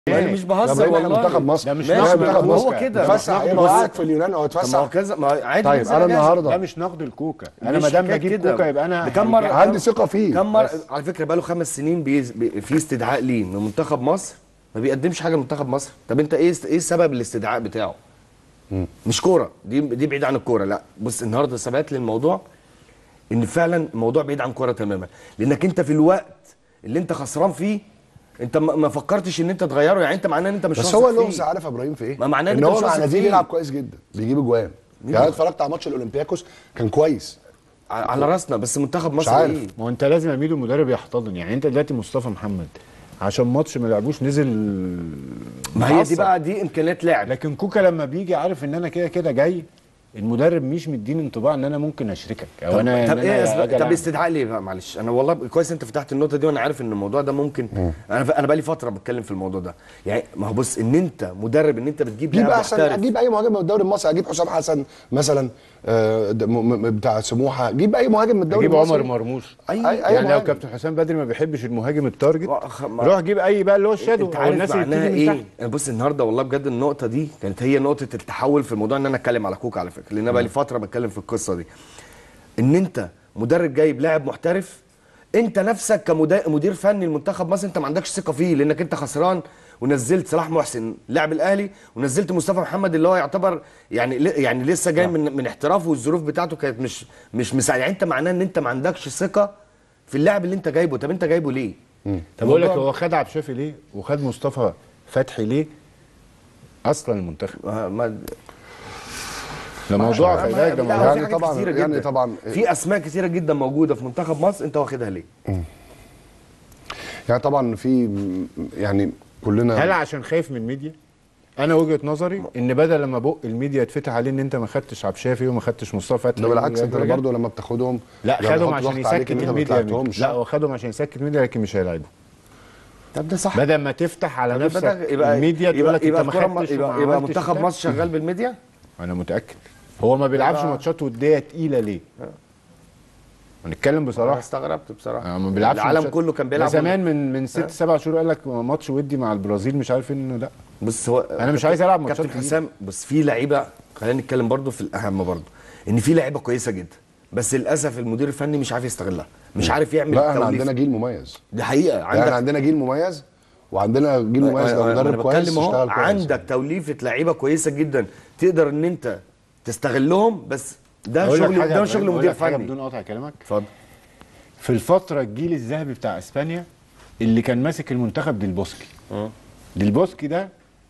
انا مش بهزر ده والله منتخب مصر ده مش ده نقد منتخب هو مصر كده يتفسح يبقى قاعد في اليونان او طب ما هو يتفسح كذا ما عادي طيب جدا انا جاهز. ده النهارده مش نقد الكوكا انا مش ما دام حكاية بجيب كده. كوكا يبقى انا ده كم مرة هرجع- عندي ثقه فيه كم مره بس. على فكره بقاله خمس سنين بيز... بي... في استدعاء ليه من منتخب مصر ما بيقدمش حاجه لمنتخب مصر طب انت ايه ايه سبب الاستدعاء بتاعه مش كوره دي دي بعيد عن الكوره لا بص النهارده ثبات للموضوع ان فعلا الموضوع بعيد عن كوره تماما لانك انت في الوقت اللي انت خسران فيه انت ما ما فكرتش ان انت تغيره يعني انت معناه ان انت مش بس واثق هو فيه. اللغز عارف يا ابراهيم في ايه؟ ما معناه إن ان أنت هو مش مع واثق نادي فيه. بيلعب كويس جدا بيجيب اجوان يعني انا اتفرجت على ماتش الاولمبياكوس كان كويس ع- على راسنا بس منتخب مصر عارف. ايه ما هو انت لازم اميدو المدرب يحتضن يعني انت دلوقتي مصطفى محمد عشان ماتش ما لعبوش نزل ما هي دي متعصب. بقى دي امكانيات لاعب لكن كوكا لما بيجي عارف ان انا كده كده جاي المدرب مش مديني انطباع ان انا ممكن اشركك او انا طب إن أنا ايه أسباب أجي طب ألعب. استدعاء ليه بقى معلش انا والله كويس انت فتحت النقطه دي وانا عارف ان الموضوع ده ممكن انا انا بقى لي فتره بتكلم في الموضوع ده يعني ما هو بص ان انت مدرب ان انت بتجيب جيب لاعب احسن محترف جيب اي مهاجم من الدوري المصري اجيب حسام حسن مثلا آه، ده م- م- بتاع سموحه جيب اي مهاجم من الدوري اجيب المصري عمر مرموش أي- أي يعني لو مهاجم. كابتن حسام بدري ما بيحبش المهاجم التارجت وأخ- ما- روح جيب اي بقى اللي هو الشادو انت او عارف الناس اللي معناها بتيجي من ايه تحت انا بص النهارده والله بجد النقطه دي كانت هي نقطه التحول في الموضوع ان انا اتكلم على كوكا على فكره لان انا بقى لي فتره بتكلم في القصه دي ان انت مدرب جايب لاعب محترف انت نفسك كمدير فني لمنتخب مصر انت ما عندكش ثقه فيه لانك انت خسران ونزلت صلاح محسن لاعب الاهلي ونزلت مصطفى محمد اللي هو يعتبر يعني ل- يعني لسه جاي من من احترافه والظروف بتاعته كانت مش مش مساعده يعني انت معناه ان انت ما عندكش ثقه في اللاعب اللي انت جايبه طب انت جايبه ليه؟ طب اقول لك الموضوع- هو خد عبد الشافي ليه وخد مصطفى فتحي ليه اصلا المنتخب ما- ما- ده موضوع خلي بالك ده لا، موضوع هو في يعني حاجات طبعاً- كتيرة يعني جداً. طبعاً- في اسماء كتيره جدا موجوده في منتخب مصر انت واخدها ليه؟ يعني طبعا في يعني كلنا هل عشان خايف من الميديا؟ انا وجهه نظري ان بدل لما بق الميديا يتفتح عليه ان انت ما خدتش عبد الشافي وما خدتش مصطفى فتحي ده بالعكس انت والرجال. برضه لما بتاخدهم لا لما خدهم بيحطوا عشان ضغط عليك يسكت إن أنت ما الميديا طلعتهمش. لا هو خدهم عشان يسكت الميديا لكن مش هيلعبوا طب ده صح بدل ما تفتح على طب نفسك يبقى يبقى الميديا تقول يبقى, لك انت يبقى, ما الكرة خدتش يبقى, وما يبقى عملتش منتخب وبتاع. مصر شغال بالميديا؟ انا متاكد هو ما بيلعبش يبقى- ماتشات وديه تقيله ليه؟ هنتكلم انا بصراحه استغربت بصراحه آه، ما بيلعبش العالم ماتشات. كله كان ده بيلعب زمان من من ست سبع شهور قال لك ماتش ودي مع البرازيل مش عارف انه لا بص هو أنا مش عايز ألعب ماتشات كابتن كتير. حسام بص في لعيبه خلينا نتكلم برضو في الاهم برضو ان في لعيبه كويسه جدا بس للاسف المدير الفني مش عارف يستغلها مش عارف يعمل لا احنا توليف. عندنا جيل مميز دي حقيقه يعني احنا عندك عندنا جيل مميز وعندنا جيل مميز لو أنا- أنا مدرب كويس بتكلم أهو، اشتغل كويس عندك توليفه لعيبه كويسه جدا تقدر ان انت تستغلهم بس ده أقول لك شغل حاجة ده يا شغل إبراهيم، مدير أقول لك حاجة فني بدون قطع كلامك اتفضل في الفتره الجيل الذهبي بتاع اسبانيا اللي كان ماسك المنتخب ديل بوسكي ديل بوسكي ده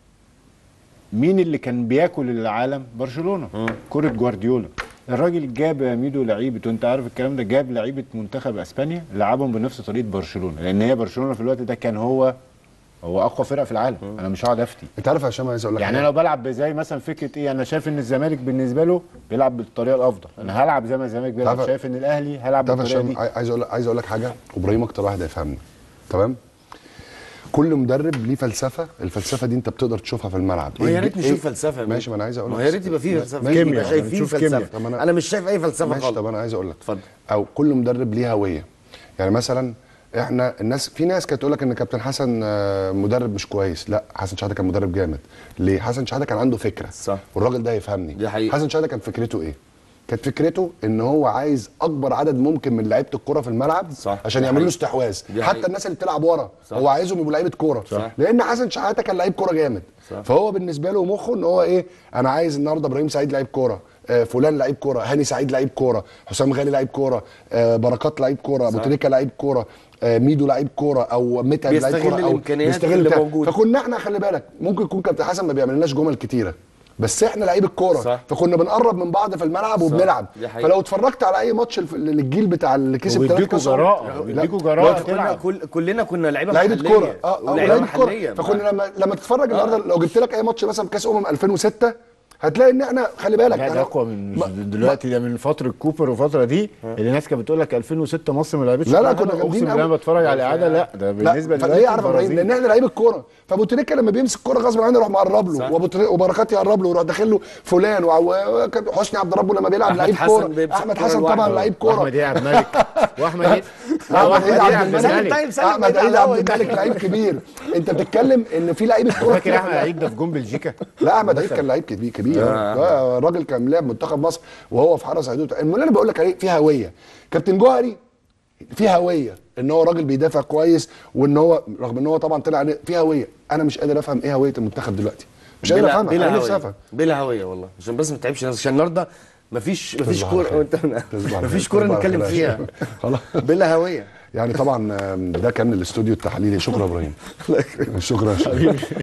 مين اللي كان بياكل العالم برشلونه كره جوارديولا الراجل جاب يا ميدو لعيبه وانت عارف الكلام ده جاب لعيبه منتخب اسبانيا لعبهم بنفس طريقه برشلونه لان هي برشلونه في الوقت ده كان هو هو اقوى فرقه في العالم انا مش هقعد افتي انت عارف يا هشام عايز اقول لك يعني حاجة؟ انا لو بلعب زي مثلا فكره ايه انا شايف ان الزمالك بالنسبه له بيلعب بالطريقه الافضل انا هلعب زي ما الزمالك بيلعب تعرف- شايف ان الاهلي هلعب تعرف يا بالطريقه هشام دي عاي- عايز اقول عايز اقول لك حاجه وابراهيم اكتر واحد هيفهمني تمام كل مدرب ليه فلسفه الفلسفه دي انت بتقدر تشوفها في الملعب ما يا إيه- ريت إيه- نشوف فلسفه ماشي ما انا عايز اقول ما لك يا ريت يبقى فيه فلسفه ماشي، يبقى كيمياء، شايفين نشوف فلسفه كيمياء. طب أنا- انا مش شايف اي فلسفه ماشي خالص طب انا عايز اقول لك اتفضل. او كل مدرب ليه هويه يعني مثلا احنا الناس في ناس كانت تقول لك ان كابتن حسن آه، مدرب مش كويس لا حسن شحاته كان مدرب جامد ليه حسن شحاته كان عنده فكره صح. والراجل ده يفهمني دي حقيقة. حسن شحاته كان فكرته ايه كانت فكرته ان هو عايز اكبر عدد ممكن من لعيبه الكوره في الملعب صح. عشان دي يعملوا له حقيقة. استحواذ دي حتى حقيقة. الناس اللي بتلعب ورا صح. هو عايزهم يبقوا لعيبه كوره صح. لان حسن شحاته كان لعيب كوره جامد صح. فهو بالنسبه له مخه ان هو ايه انا عايز النهارده ابراهيم سعيد لعيب كوره آه، فلان لعيب كوره هاني سعيد لعيب كوره حسام غالي لعيب كوره آه، بركات لعيب كوره ابو تريكه لعيب كوره آه، ميدو لعيب كوره او متعب لعيب بيستغل كوره او الإمكانيات بيستغل اللي بتاع. موجودة. فكنا احنا خلي بالك ممكن يكون كابتن حسن ما بيعملناش جمل كتيره بس احنا لعيب الكوره صح. فكنا بنقرب من بعض في الملعب وبنلعب دي حقيقة. فلو اتفرجت على اي ماتش الف- للجيل بتاع اللي كسب ثلاثة وبيديكوا كاس عالم- جراءه لا، بيديكوا كنا جراءه كنا تلعب كل كلنا كنا لعيبه لعيبه محلية. كوره اه اه ولعيبه لعيبه كوره محليه فكنا لما لما تتفرج النهارده لو جبت لك اي ماتش مثلا في كاس امم 2006 هتلاقي ان احنا خلي بالك لا أنا- ده اقوى من ما- دلوقتي ده من فتره كوبر وفتره دي اللي الناس كانت بتقول لك 2006 مصر ما لعبتش لا، لا، ولا كنا حاجة. جامدين اقسم بالله أوي. انا بتفرج على الاعاده لا ده بالنسبه لا فليه دلوقتي يعرف ابراهيم البرازيل. لان احنا لعيب الكوره فابو تريكه لما بيمسك الكوره غصب عنه يروح مقرب له وابو تريكة وبركات يقرب له ويروح داخل له فلان وع- وكان حسني عبد ربه لما بيلعب أحمد لعيب حسن كوره بيمسك احمد الكورة حسن لوحده. طبعا لعيب كوره واحمد ايه عبد الملك واحمد ايه لا، احمد واحمد عيد ايه عبد عبد الملك الملك طيب سلم احمد بعيد عيد على عبد الهوا الملك لعيب كبير انت بتتكلم ان في لعيب الكوره فاكر احمد عيد ده في جون بلجيكا لا احمد عيد كان لعيب كبير كبير آه. الراجل كان لاعب منتخب مصر وهو في حرس حدود المهم اللي انا بقول لك عليه في هويه كابتن جوهري في هويه ان هو راجل بيدافع كويس وان هو رغم ان هو طبعا طلع عليه- في هويه انا مش قادر افهم ايه هويه المنتخب دلوقتي مش قادر بلا افهمها بلا انا نفسي هوية افهم بلا هويه والله عشان بس ما تعبش الناس عشان النهارده مفيش مفيش تصبح على كوره خير. تصبح على مفيش خير. كوره تصبح على نتكلم خير. فيها خلاص بلا هويه يعني طبعا آم، ده كان الاستوديو التحليلي شكرا يا ابراهيم شكرا